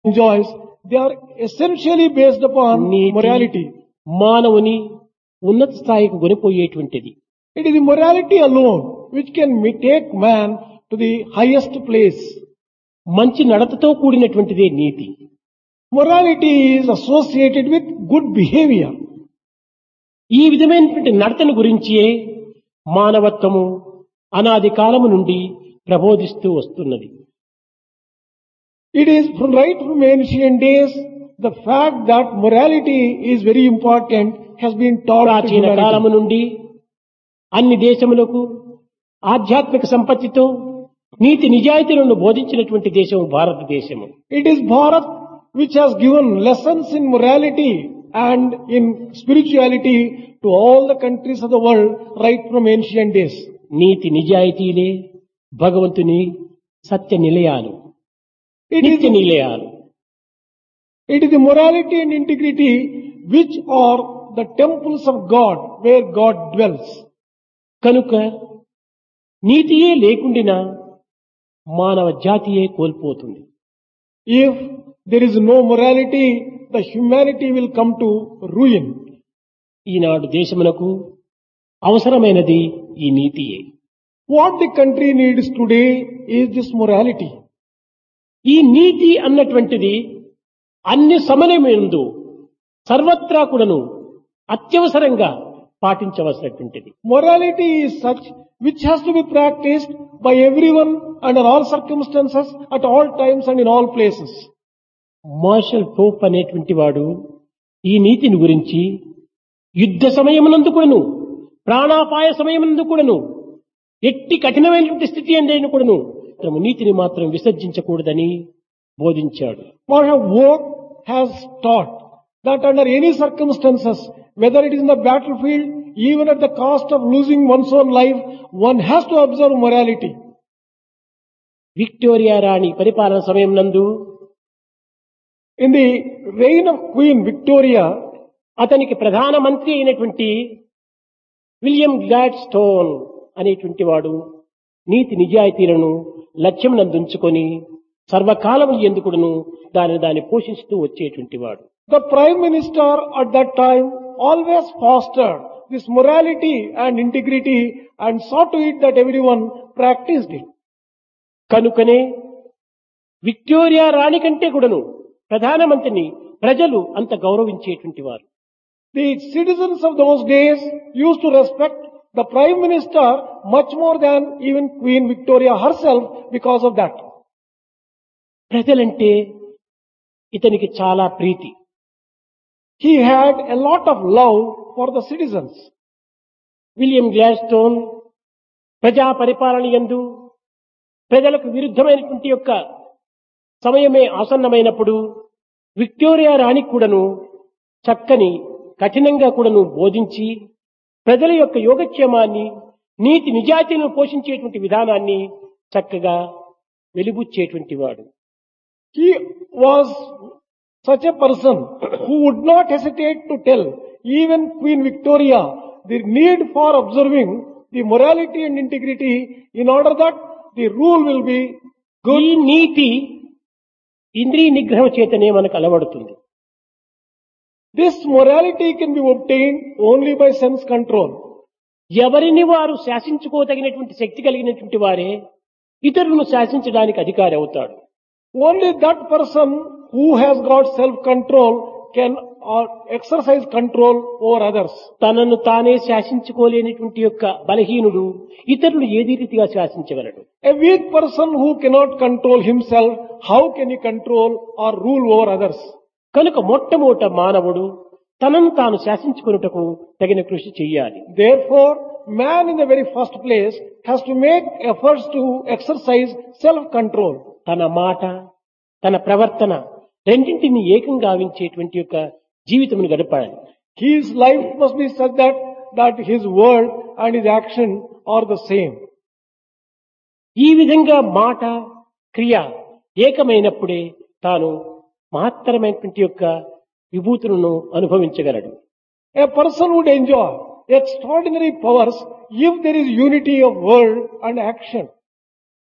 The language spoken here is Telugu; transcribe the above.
enjoys, they are essentially based upon నీతి morality. మానవుని ఉన్నత స్థాయికి కొనిపోయేటువంటిది It is the morality alone which can ma- take man to the highest place. మంచి నడతతో కూడినటువంటిదే నీతి Morality is associated with good behavior. ఈ విధమైనటువంటి నడతను గురించే మానవత్వము అనాది కాలము నుండి ప్రబోధిస్తూ వస్తున్నది It is from right from ancient days, the fact that morality is very important has been taught to ప్రాచీన humanity. కాలము నుండి అన్ని దేశములకు ఆధ్యాత్మిక సంపత్తితో నీతి నిజాయితీలను బోధించినటువంటి దేశం భారతదేశము It is Bharat which has given lessons in morality and in spirituality to all the countries of the world right from ancient days. నీతి నిజాయితీలే భగవంతుని సత్య నిలయాలు It is, నిత్య నిలయాలు it is the morality and integrity which are the temples of God where God dwells. కనుక నీతియే లేకుండినా మానవ జాతియే కోల్పోతుంది If there is no morality, the humanity will come to ruin. ఈనాడు దేశమునకు అవసరమైనది ఈ నీతియే What the country needs today is this morality. ఈ నీతి అన్నటువంటిది అన్ని సమయమందు సర్వత్రా కూడాను అత్యవసరంగా పాటించవలసినటువంటిది Morality is such which has to be practiced by everyone under all circumstances, at all times and in all places. Marshall Pope అనేటువంటి వాడు ఈ నీతిని గురించి యుద్ధ సమయమునందు కూడాను ప్రాణాపాయ సమయమునందు కూడాను ఎట్టి కఠినమైనటువంటి స్థితి అందేను కూడాను తమ నీతిని మాత్రం విసర్జించకూడదని బోధించాడు Marshal Vogt has taught that under any circumstances, whether it is in the battlefield, even at the cost of losing one's own life, one has to observe morality. Victoria రాణి పరిపాలన సమయం నందు In the reign of Queen Victoria, అతనికి ప్రధానమంత్రి అయినటువంటి విలియం గ్లాడ్ స్టోన్ అనేటువంటి వాడు నీతి నిజాయితీలను లక్ష్యం నందుంచుకొని సర్వకాలము ఎందుకును దాని దాన్ని పోషిస్తూ వచ్చేటువంటి వాడు the Prime Minister at that time always fostered this morality and integrity and saw to it that everyone practiced it. కనుకనే విక్టోరియా రాణి కంటే కూడాను ప్రధానమంత్రిని ప్రజలు అంత గౌరవించేటువంటి వారు The citizens of those days used to respect the Prime Minister much more than even Queen Victoria herself because of that. ప్రజలంటే ఇతనికి చాలా ప్రీతి He had a lot of love for the citizens. William Gladstone ప్రజా పరిపాలన యందు ప్రజలకు విరుద్ధమైనటువంటి యొక్క సమయమే ఆసన్నమైనప్పుడు విక్టోరియా రాణి కూడాను చక్కని కఠినంగా కూడాను బోధించి ప్రజల యొక్క యోగక్షేమాన్ని నీతి నిజాయితీలను పోషించేటువంటి విధానాన్ని చక్కగా వెలిబుచ్చేటువంటి వాడు He was such a person who would not hesitate to tell even Queen Victoria the need for observing the morality and integrity in order that the rule will be ఈ నీతి ఇంద్రియ నిగ్రహం చేతనే మనకు అలవడుతుంది This morality can be obtained only by sense control. ఎవరిని వారు శాసించుకోదగినటువంటి శక్తి కలిగినటువంటి వారే ఇతరులను శాసించడానికి అధికారి అవుతాడు Only that person who has got self-control can uh, exercise control over others. తనను తానే శాసించుకోలేనటువంటి యొక్క బలహీనుడు ఇతరులు ఏది రీతిగా శాసించగలడు A weak person who cannot control himself, how can he control or rule over others? కనుక మొట్టమొదట మానవుడు తనను తాను శాసించుకున్నటకు తగిన కృషి చెయ్యాలి Therefore, man in the very first place has to make efforts to exercise self-control. తన మాట తన ప్రవర్తన రెండింటిని ఏకం గావించేటువంటి యొక్క జీవితమును గడపాలి His life must be such that, that his word and his action are the same. ఈ విధంగా మాట క్రియ ఏకమైనప్పుడే తాను మహత్తరమైనటువంటి యొక్క విభూతులను అనుభవించగలడు A person would enjoy extraordinary powers if there is unity of word and action.